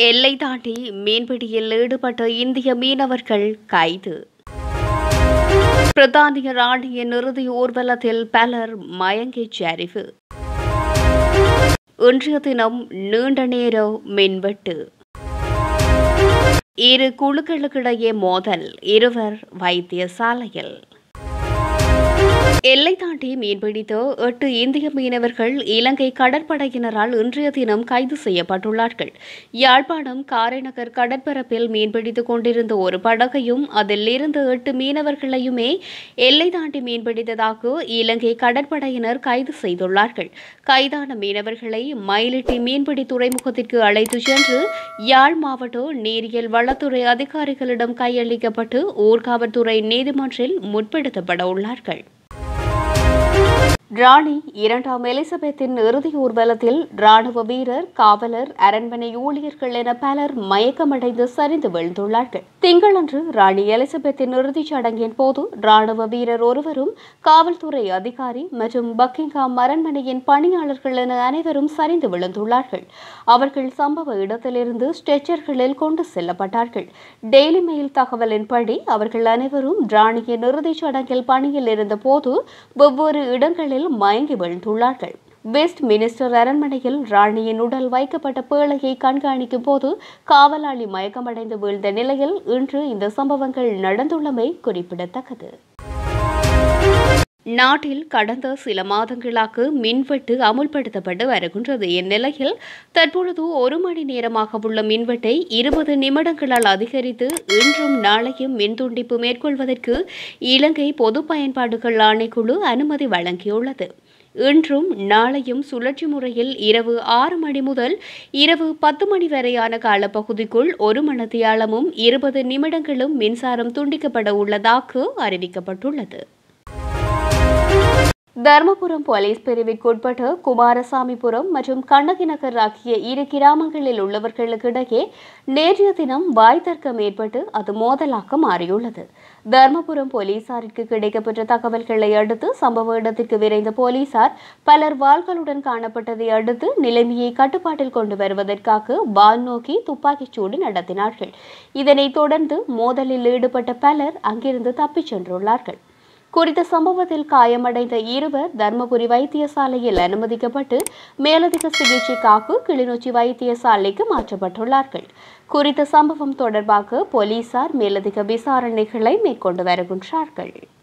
எல்லை தாண்டி மீன்பிடியில் ஈடுபட்ட இந்திய மீனவர்கள் கைது பிரித்தானிய ராணியின் இறுதி ஊர்வலத்தில் பலர் மயங்கிச் சரிவு இன்றைய தினம் நீண்ட நேர மின்வெட்டு இரு குழுக்களுக்கிடையே மோதல் இருவர் வைத்தியசாலையில் எல்லை தாண்டி மீன்பிடித்த எட்டு இந்திய மீனவர்கள் இலங்கை கடற்படையினரால் இன்றைய தினம் கைது செய்யப்பட்டுள்ளார்கள் யாழ்ப்பாணம் காரைநகர் கடற்பரப்பில் மீன்பிடித்துக் கொண்டிருந்த ஒரு படகையும் அதில் இருந்த எட்டு மீனவர்களையுமே எல்லை தாண்டி மீன்பிடித்ததாக இலங்கை கடற்படையினர் கைது செய்துள்ளார்கள் கைதான மீனவர்களை மயிலிட்டி மீன்பிடி துறைமுகத்திற்கு அழைத்துச் சென்று யாழ் மாவட்ட நீரியல் வளத்துறை அதிகாரிகளிடம் கையளிக்கப்பட்டு ஊர்காவல்துறை நீதிமன்றில் முற்படுத்தப்பட உள்ளார்கள் ராணி இரண்டாம் எலிசபெத்தின் இறுதி ஊர்வலத்தில் ராணுவ வீரர் காவலர் அரண்மனை ஊழியர்கள் என பலர் மயக்கமடைந்து சரிந்து விழுந்துள்ளார்கள் திங்களன்று ராணி எலிசபெத்தின் இறுதிச் சடங்கின் போது ராணுவ வீரர் ஒருவரும் காவல்துறை அதிகாரி மற்றும் பக்கிங்ஹாம் அரண்மனையின் பணியாளர்கள் என அனைவரும் சரிந்து விழுந்துள்ளார்கள் அவர்கள் சம்பவ இடத்திலிருந்து ஸ்ட்ரெச்சர்களில் கொண்டு செல்லப்பட்டார்கள் டெய்லி மெயில் தகவலின்படி அவர்கள் அனைவரும் ராணியின் இறுதிச் சடங்கில் பணியில் இருந்தபோது வெவ்வேறு இடங்களில் மயங்கி விழுந்துள்ளார்கள் வெஸ்ட் மினிஸ்டர் அரண்மனையில் ராணியின் உடல் வைக்கப்பட்ட பேழையை கண்காணிக்கும் போது காவலாளி மயக்கமடைந்து வீழ்ந்த நிலையில் இன்று இந்த சம்பவங்கள் நடந்துள்ளமை குறிப்பிடத்தக்கது நாட்டில் கடந்த சில மாதங்களாக மின்வெட்டு அமுல்படுத்தப்பட்டு வருகின்றது இந்நிலையில் தற்பொழுது ஒரு மணி நேரமாக உள்ள மின்வெட்டை இருபது நிமிடங்களால் அதிகரித்து இன்றும் நாளையும் மின்துண்டிப்பு மேற்கொள்வதற்கு இலங்கை பொது பயன்பாடுகள் ஆணைக்குழு அனுமதி வழங்கியுள்ளது இன்றும் நாளையும் சுழற்சி முறையில் இரவு ஆறு மணி முதல் இரவு பத்து மணி வரையான காலப்பகுதிக்குள் ஒரு மணத்தியாலமும் இருபது நிமிடங்களும் மின்சாரம் துண்டிக்கப்பட உள்ளதாக அறிவிக்கப்பட்டுள்ளது தர்மபுரம் போலீஸ் பிரிவிற்குட்பட்ட குமாரசாமிபுரம் மற்றும் கண்ணகி நகர் ஆகிய இரு கிராமங்களில் உள்ளவர்களுக்கிடையே நேற்றைய தினம் வாய் தர்க்கம் ஏற்பட்டு அது மோதலாக மாறியுள்ளது தர்மபுரம் போலீசாருக்கு கிடைக்கப்பெற்ற தகவல்களை அடுத்து சம்பவ இடத்திற்கு விரைந்த போலீசார் பலர் வாள்களுடன் காணப்பட்டதை அடுத்து நிலைமையை கட்டுப்பாட்டில் கொண்டு வருவதற்காக வால் நோக்கி துப்பாக்கிச் சூடு நடத்தினார்கள் இதனைத் தொடர்ந்து மோதலில் ஈடுபட்ட பலர் அங்கிருந்து தப்பிச் சென்றுள்ளார்கள் குறித்த சம்பவத்தில் காயமடைந்த இருவர் தர்மபுரி வைத்தியசாலையில் அனுமதிக்கப்பட்டு மேலதிக சிகிச்சைக்காக கிளிநொச்சி வைத்தியசாலைக்கு மாற்றப்பட்டுள்ளார்கள் குறித்த சம்பவம் தொடர்பாக போலீசார் மேலதிக விசாரணைகளை மேற்கொண்டு வருகின்றார்கள்